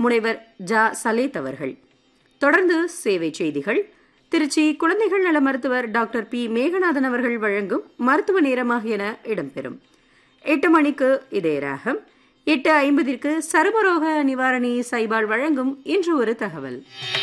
முனைவர் ஜா சலேத் அவர்கள் தொடர்ந்து சேவை செய்திகள் திருச்சி குழந்தைகள் நல மருத்துவர் டாக்டர் பி மேகநாதன் அவர்கள் வழங்கும் மருத்துவ நேரமாக என இடம்பெறும் எட்டு மணிக்கு இதே ராகம் எட்டு ஐம்பதிற்கு சருமரோக நிவாரணி சைபால் வழங்கும் இன்று ஒரு தகவல்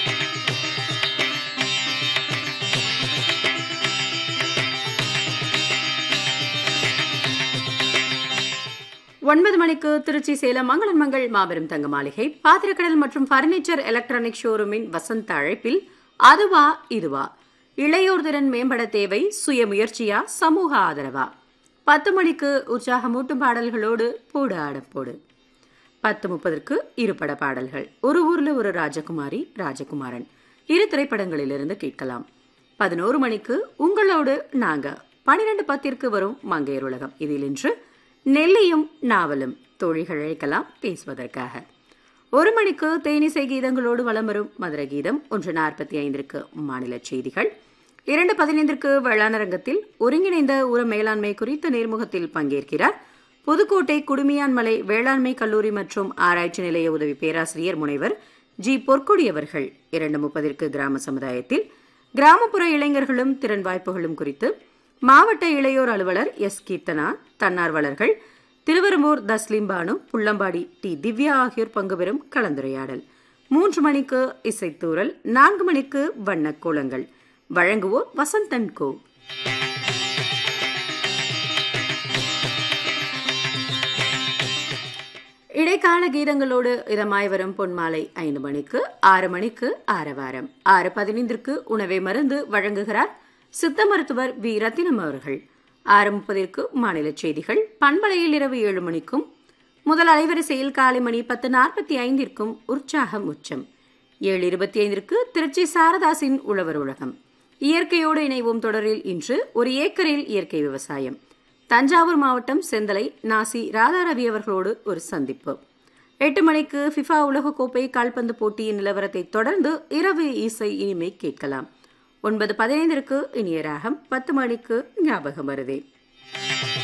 ஒன்பது மணிக்கு திருச்சி சேலம் மங்களன் மங்கள் மாபெரும் தங்க மாளிகை பாத்திரக்கடல் மற்றும் பர்னிச்சர் எலக்ட்ரானிக் ஷோரூமின் வசந்த அழைப்பில் அதுவா இதுவா இளையோர் திறன் மேம்பட தேவை சுய முயற்சியா சமூக ஆதரவா பத்து மணிக்கு உற்சாகமூட்டும் பாடல்களோடு போடு ஆடம் போடு பத்து முப்பதற்கு இருபட பாடல்கள் ஒரு ஊர்ல ஒரு ராஜகுமாரி ராஜகுமாரன் இரு திரைப்படங்களிலிருந்து கேட்கலாம் பதினோரு மணிக்கு உங்களோடு நாங்க பனிரெண்டு பத்திற்கு வரும் மங்கையர் உலகம் இதில் இன்று நெல்லியும் நாவலும் தோழிகள் அழைக்கலாம் பேசுவதற்காக ஒரு மணிக்கு தேனிசை கீதங்களோடு வலம் வரும் மதுர கீதம் ஒன்று நாற்பத்தி ஐந்திற்கு மாநில செய்திகள் இரண்டு பதினைந்திற்கு வேளாணரங்கத்தில் ஒருங்கிணைந்த உர மேலாண்மை குறித்த நேர்முகத்தில் பங்கேற்கிறார் புதுக்கோட்டை குடுமியான்மலை வேளாண்மை கல்லூரி மற்றும் ஆராய்ச்சி நிலைய உதவி பேராசிரியர் முனைவர் ஜி பொற்கொடி அவர்கள் இரண்டு முப்பதிற்கு கிராம சமுதாயத்தில் கிராமப்புற இளைஞர்களும் திறன் வாய்ப்புகளும் குறித்து மாவட்ட இளையோர் அலுவலர் எஸ் கீர்த்தனா தன்னார்வலர்கள் திருவெரும்பூர் தஸ்லீம் பானு புள்ளம்பாடி டி திவ்யா ஆகியோர் பங்குபெறும் கலந்துரையாடல் மூன்று மணிக்கு இசைத்தூரல் நான்கு மணிக்கு வண்ணக் கோலங்கள் வழங்குவோர் வசந்தன் கோ இடைக்கால கீதங்களோடு இதமாய் வரும் பொன்மாலை ஐந்து மணிக்கு ஆறு மணிக்கு ஆரவாரம் ஆறு பதினைந்திற்கு உணவை மருந்து வழங்குகிறார் சித்த மருத்துவர் வி ரத்தினம் அவர்கள் ஆறு முப்பதிற்கு மாநில செய்திகள் பண்பலையில் இரவு ஏழு மணிக்கும் முதல் அலைவரிசையில் காலை மணி பத்து நாற்பத்தி ஐந்திற்கும் உற்சாகம் உச்சம் ஏழு இருபத்தி ஐந்திற்கு திருச்சி சாரதாசின் உழவர் உலகம் இயற்கையோடு இணைவோம் தொடரில் இன்று ஒரு ஏக்கரில் இயற்கை விவசாயம் தஞ்சாவூர் மாவட்டம் செந்தலை நாசி ராதாரவி அவர்களோடு ஒரு சந்திப்பு எட்டு மணிக்கு ஃபிஃபா உலகக்கோப்பை கால்பந்து போட்டியின் நிலவரத்தை தொடர்ந்து இரவு இசை இனிமை கேட்கலாம் ஒன்பது பதினைந்திற்கு இனிய ராகம் பத்து மணிக்கு ஞாபகம் வருதே